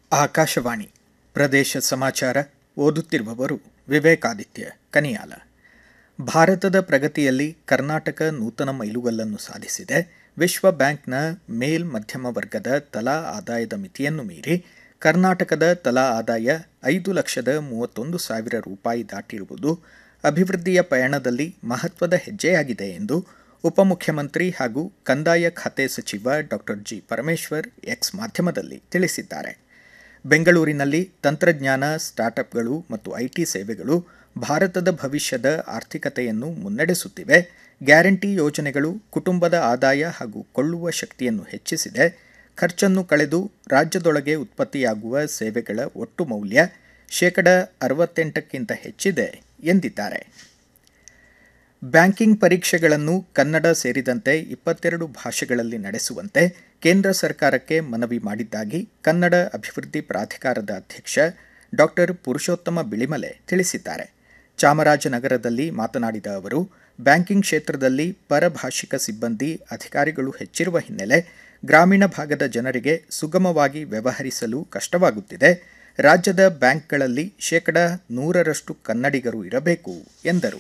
ಆಕಾಶವಾಣಿ ಪ್ರದೇಶ ಸಮಾಚಾರ ಓದುತ್ತಿರುವವರು ವಿವೇಕಾದಿತ್ಯ ಕನಿಯಾಲ ಭಾರತದ ಪ್ರಗತಿಯಲ್ಲಿ ಕರ್ನಾಟಕ ನೂತನ ಮೈಲುಗಲ್ಲನ್ನು ಸಾಧಿಸಿದೆ ವಿಶ್ವ ಬ್ಯಾಂಕ್ನ ಮೇಲ್ ಮಧ್ಯಮ ವರ್ಗದ ತಲಾ ಆದಾಯದ ಮಿತಿಯನ್ನು ಮೀರಿ ಕರ್ನಾಟಕದ ತಲಾ ಆದಾಯ ಐದು ಲಕ್ಷದ ಮೂವತ್ತೊಂದು ಸಾವಿರ ರೂಪಾಯಿ ದಾಟಿರುವುದು ಅಭಿವೃದ್ಧಿಯ ಪಯಣದಲ್ಲಿ ಮಹತ್ವದ ಹೆಜ್ಜೆಯಾಗಿದೆ ಎಂದು ಉಪಮುಖ್ಯಮಂತ್ರಿ ಹಾಗೂ ಕಂದಾಯ ಖಾತೆ ಸಚಿವ ಡಾಕ್ಟರ್ ಜಿ ಪರಮೇಶ್ವರ್ ಎಕ್ಸ್ ಮಾಧ್ಯಮದಲ್ಲಿ ತಿಳಿಸಿದ್ದಾರೆ ಬೆಂಗಳೂರಿನಲ್ಲಿ ತಂತ್ರಜ್ಞಾನ ಸ್ಟಾರ್ಟ್ಅಪ್ಗಳು ಮತ್ತು ಐಟಿ ಸೇವೆಗಳು ಭಾರತದ ಭವಿಷ್ಯದ ಆರ್ಥಿಕತೆಯನ್ನು ಮುನ್ನಡೆಸುತ್ತಿವೆ ಗ್ಯಾರಂಟಿ ಯೋಜನೆಗಳು ಕುಟುಂಬದ ಆದಾಯ ಹಾಗೂ ಕೊಳ್ಳುವ ಶಕ್ತಿಯನ್ನು ಹೆಚ್ಚಿಸಿದೆ ಖರ್ಚನ್ನು ಕಳೆದು ರಾಜ್ಯದೊಳಗೆ ಉತ್ಪತ್ತಿಯಾಗುವ ಸೇವೆಗಳ ಒಟ್ಟು ಮೌಲ್ಯ ಶೇಕಡ ಅರವತ್ತೆಂಟಕ್ಕಿಂತ ಹೆಚ್ಚಿದೆ ಎಂದಿದ್ದಾರೆ ಬ್ಯಾಂಕಿಂಗ್ ಪರೀಕ್ಷೆಗಳನ್ನು ಕನ್ನಡ ಸೇರಿದಂತೆ ಇಪ್ಪತ್ತೆರಡು ಭಾಷೆಗಳಲ್ಲಿ ನಡೆಸುವಂತೆ ಕೇಂದ್ರ ಸರ್ಕಾರಕ್ಕೆ ಮನವಿ ಮಾಡಿದ್ದಾಗಿ ಕನ್ನಡ ಅಭಿವೃದ್ಧಿ ಪ್ರಾಧಿಕಾರದ ಅಧ್ಯಕ್ಷ ಡಾಕ್ಟರ್ ಪುರುಷೋತ್ತಮ ಬಿಳಿಮಲೆ ತಿಳಿಸಿದ್ದಾರೆ ಚಾಮರಾಜನಗರದಲ್ಲಿ ಮಾತನಾಡಿದ ಅವರು ಬ್ಯಾಂಕಿಂಗ್ ಕ್ಷೇತ್ರದಲ್ಲಿ ಪರಭಾಷಿಕ ಸಿಬ್ಬಂದಿ ಅಧಿಕಾರಿಗಳು ಹೆಚ್ಚಿರುವ ಹಿನ್ನೆಲೆ ಗ್ರಾಮೀಣ ಭಾಗದ ಜನರಿಗೆ ಸುಗಮವಾಗಿ ವ್ಯವಹರಿಸಲು ಕಷ್ಟವಾಗುತ್ತಿದೆ ರಾಜ್ಯದ ಬ್ಯಾಂಕ್ಗಳಲ್ಲಿ ಶೇಕಡ ನೂರರಷ್ಟು ಕನ್ನಡಿಗರು ಇರಬೇಕು ಎಂದರು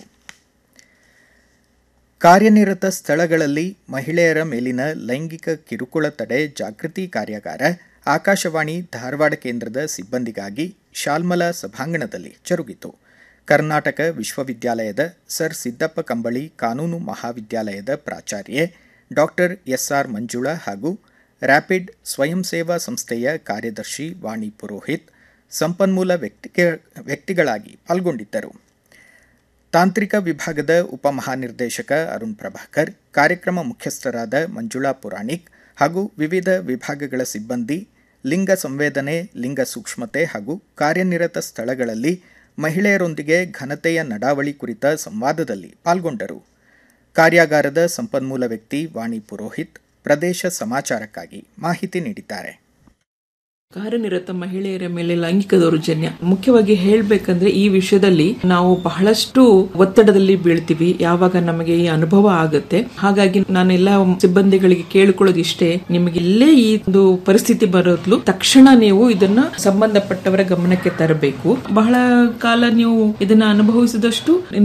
ಕಾರ್ಯನಿರತ ಸ್ಥಳಗಳಲ್ಲಿ ಮಹಿಳೆಯರ ಮೇಲಿನ ಲೈಂಗಿಕ ಕಿರುಕುಳ ತಡೆ ಜಾಗೃತಿ ಕಾರ್ಯಾಗಾರ ಆಕಾಶವಾಣಿ ಧಾರವಾಡ ಕೇಂದ್ರದ ಸಿಬ್ಬಂದಿಗಾಗಿ ಶಾಲ್ಮಲಾ ಸಭಾಂಗಣದಲ್ಲಿ ಜರುಗಿತು ಕರ್ನಾಟಕ ವಿಶ್ವವಿದ್ಯಾಲಯದ ಸರ್ ಸಿದ್ದಪ್ಪ ಕಂಬಳಿ ಕಾನೂನು ಮಹಾವಿದ್ಯಾಲಯದ ಪ್ರಾಚಾರ್ಯೆ ಡಾಕ್ಟರ್ ಎಸ್ಆರ್ ಮಂಜುಳಾ ಹಾಗೂ ರ್ಯಾಪಿಡ್ ಸ್ವಯಂ ಸೇವಾ ಸಂಸ್ಥೆಯ ಕಾರ್ಯದರ್ಶಿ ವಾಣಿ ಪುರೋಹಿತ್ ಸಂಪನ್ಮೂಲ ವ್ಯಕ್ತಿ ವ್ಯಕ್ತಿಗಳಾಗಿ ಪಾಲ್ಗೊಂಡಿದ್ದರು ತಾಂತ್ರಿಕ ವಿಭಾಗದ ಉಪಮಹಾನಿರ್ದೇಶಕ ಅರುಣ್ ಪ್ರಭಾಕರ್ ಕಾರ್ಯಕ್ರಮ ಮುಖ್ಯಸ್ಥರಾದ ಮಂಜುಳಾ ಪುರಾಣಿಕ್ ಹಾಗೂ ವಿವಿಧ ವಿಭಾಗಗಳ ಸಿಬ್ಬಂದಿ ಲಿಂಗ ಸಂವೇದನೆ ಲಿಂಗ ಸೂಕ್ಷ್ಮತೆ ಹಾಗೂ ಕಾರ್ಯನಿರತ ಸ್ಥಳಗಳಲ್ಲಿ ಮಹಿಳೆಯರೊಂದಿಗೆ ಘನತೆಯ ನಡಾವಳಿ ಕುರಿತ ಸಂವಾದದಲ್ಲಿ ಪಾಲ್ಗೊಂಡರು ಕಾರ್ಯಾಗಾರದ ಸಂಪನ್ಮೂಲ ವ್ಯಕ್ತಿ ವಾಣಿ ಪುರೋಹಿತ್ ಪ್ರದೇಶ ಸಮಾಚಾರಕ್ಕಾಗಿ ಮಾಹಿತಿ ನೀಡಿದ್ದಾರೆ ಕಾರ್ಯನಿರತ ಮಹಿಳೆಯರ ಮೇಲೆ ಲೈಂಗಿಕ ದೌರ್ಜನ್ಯ ಮುಖ್ಯವಾಗಿ ಹೇಳ್ಬೇಕಂದ್ರೆ ಈ ವಿಷಯದಲ್ಲಿ ನಾವು ಬಹಳಷ್ಟು ಒತ್ತಡದಲ್ಲಿ ಬೀಳ್ತೀವಿ ಯಾವಾಗ ನಮಗೆ ಈ ಅನುಭವ ಆಗುತ್ತೆ ಹಾಗಾಗಿ ನಾನೆಲ್ಲ ಸಿಬ್ಬಂದಿಗಳಿಗೆ ಕೇಳಿಕೊಳ್ಳೋದು ಇಷ್ಟೇ ನಿಮಗೆ ಇಲ್ಲೇ ಈ ಒಂದು ಪರಿಸ್ಥಿತಿ ಬರೋದ್ಲು ತಕ್ಷಣ ನೀವು ಇದನ್ನ ಸಂಬಂಧಪಟ್ಟವರ ಗಮನಕ್ಕೆ ತರಬೇಕು ಬಹಳ ಕಾಲ ನೀವು ಇದನ್ನ ಅನುಭವಿಸಿದಷ್ಟು